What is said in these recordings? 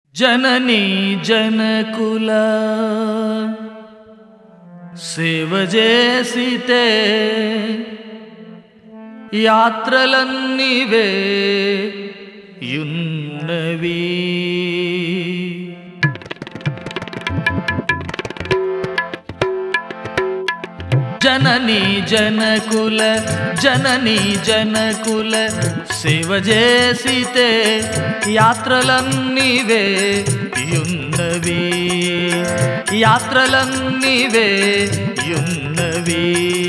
జననీ జనకుల సేవ చేసితే యాత్రలన్నీవే యున్నవి జననీ జనకుల జననీ జనకుల సేవ చేసితే యాత్రలన్నీవే యున్నవి యాత్రలన్నీవే యున్నవి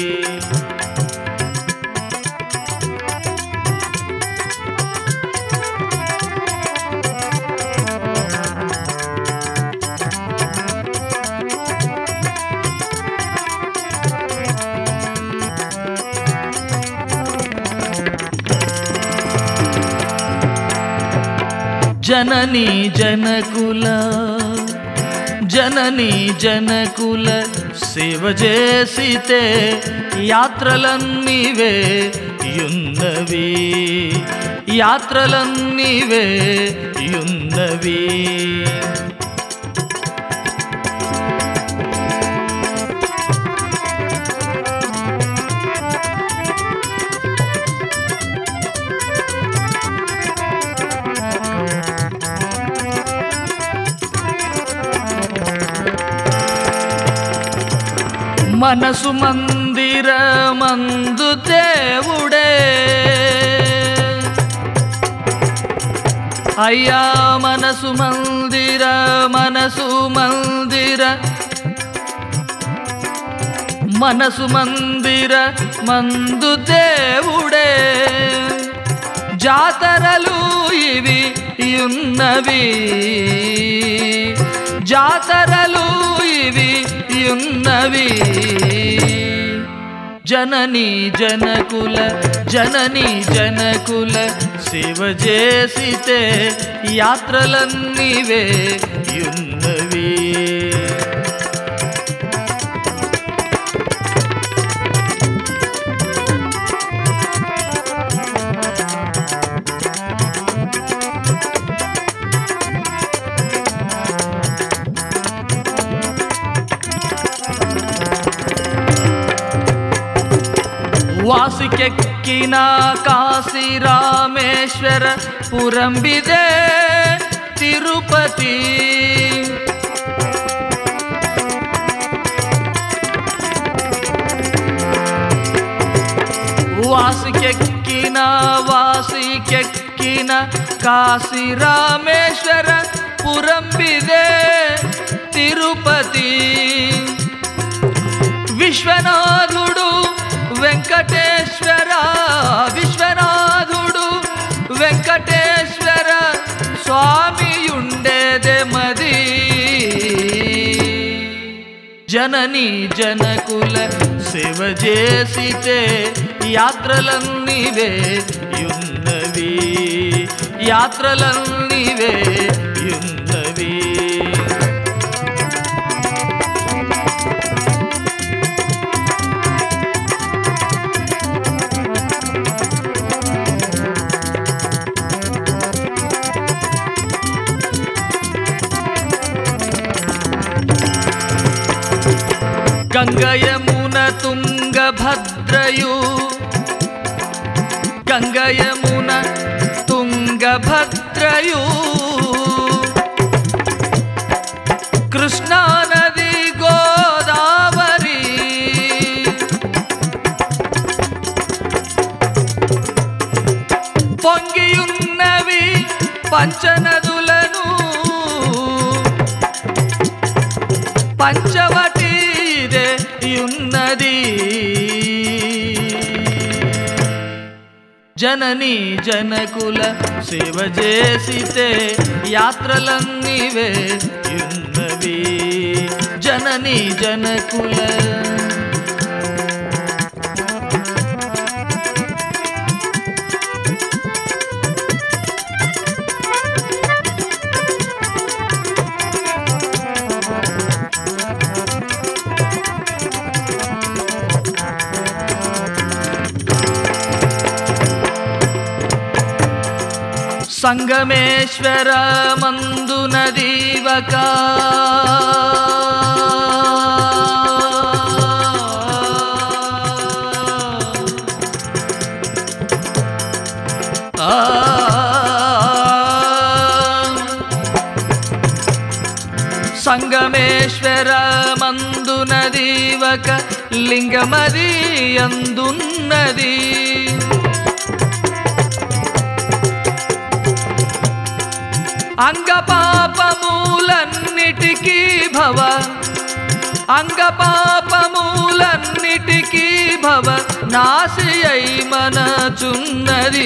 జననీ జనకుల జననీ జనకుల సేవ చేసితే యాత్రలన్నీవే యున్నవి యాత్రలన్నీవే యున్నవి మనసు మందిర మందు దేవుడే అయ్యా మనసు మందిర మనసు మందిర మనసు మందిర మందు దేవుడే జాతరలు ఇవి ఉన్నవి జాతరలు ఇవి ఉన్నవి జననీ జనకుల జననీ జనకుల సేవ చేసితే యాత్రలన్నీవే ఉన్నవి ವಾಸಿಕೆಕ್ಕಿನ ಕಾಶಿ ರಾಮೇಶ್ವರ ಪುರಂಬಿದೆ ತಿರುಪತಿ ವಾಸಿಕೆಕ್ಕಿನ ವಾಸಿಕೆಕ್ಕಿನ ಕಾಶಿ ರಾಮೇಶ್ವರ ಪುರಂಬಿದೆ ತಿರುಪತಿ విశ్వనాథుడు వెంకటేశ్వర విశ్వనాథుడు వెంకటేశ్వర స్వామియుండేదే మది జననీ జనకుల సేవ చేసితే యాత్రలన్నీవే యున్నవి యాత్రలన్నీవే యున్నవి గంగయమున తుంగభద్రయు గంగయమున తుంగభద్రయు కృష్ణా నది గోదావరి పొంగియున్నవి పంచనదులను పంచవటి ఇదే ఉన్నది జననీ జనకుల సేవ చేసితే యాత్రలన్నీవే ఉన్నవి జననీ జనకుల సంగమేశ్వర మందు మందునదీవక సంగమేశ్వర మందునదీవక లింగమది అందున్నది అంగపాపములన్నిటికీ భవ అంగపాపములన్నిటికీ భవ నాసి అయి మనచున్నది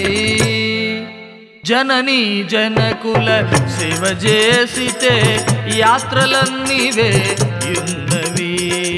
జనని జనకుల సేవ చేసితే యాత్రలన్నీవే ఉన్నవి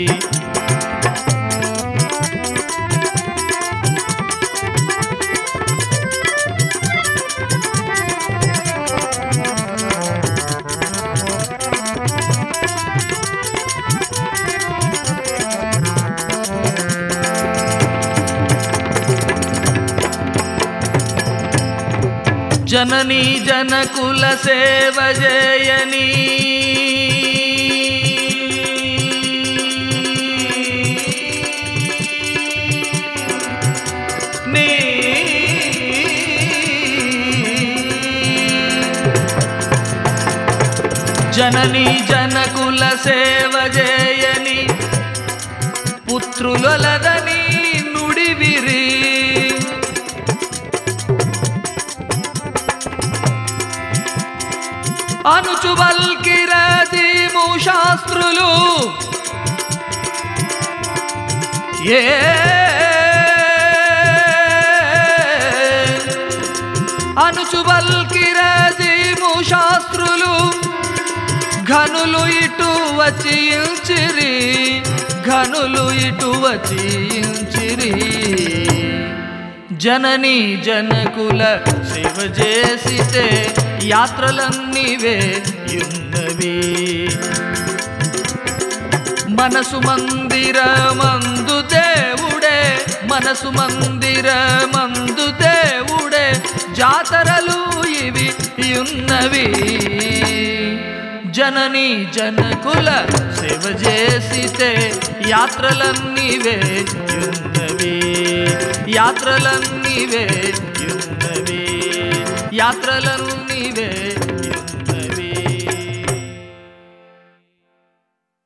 జననీ జనకుల సేవ చేయని నీ జననీ జనకుల సేవ చేయని పుత్రులొలదని నుడివిరి అనుచువల్కిరదీము శాస్త్రులు ఏ అనుచువల్కిరదీము శాస్త్రులు ఘనులు ఇటు వచ్చించిరి ఘనులు ఇటు వచ్చించిరి జనని జనకుల సేవ చేసితే యాత్రలన్నీవే ఉన్నవి మనసు మందిర మందు దేవుడే మనసు మందిర మందు దేవుడే జాతరలు ఇవి ఉన్నవి జనని జనకుల సేవ చేసితే యాత్రలన్నీవే ఉన్నవి యాత్రలన్నీవే ఉన్నవి యాత్రలన్నీ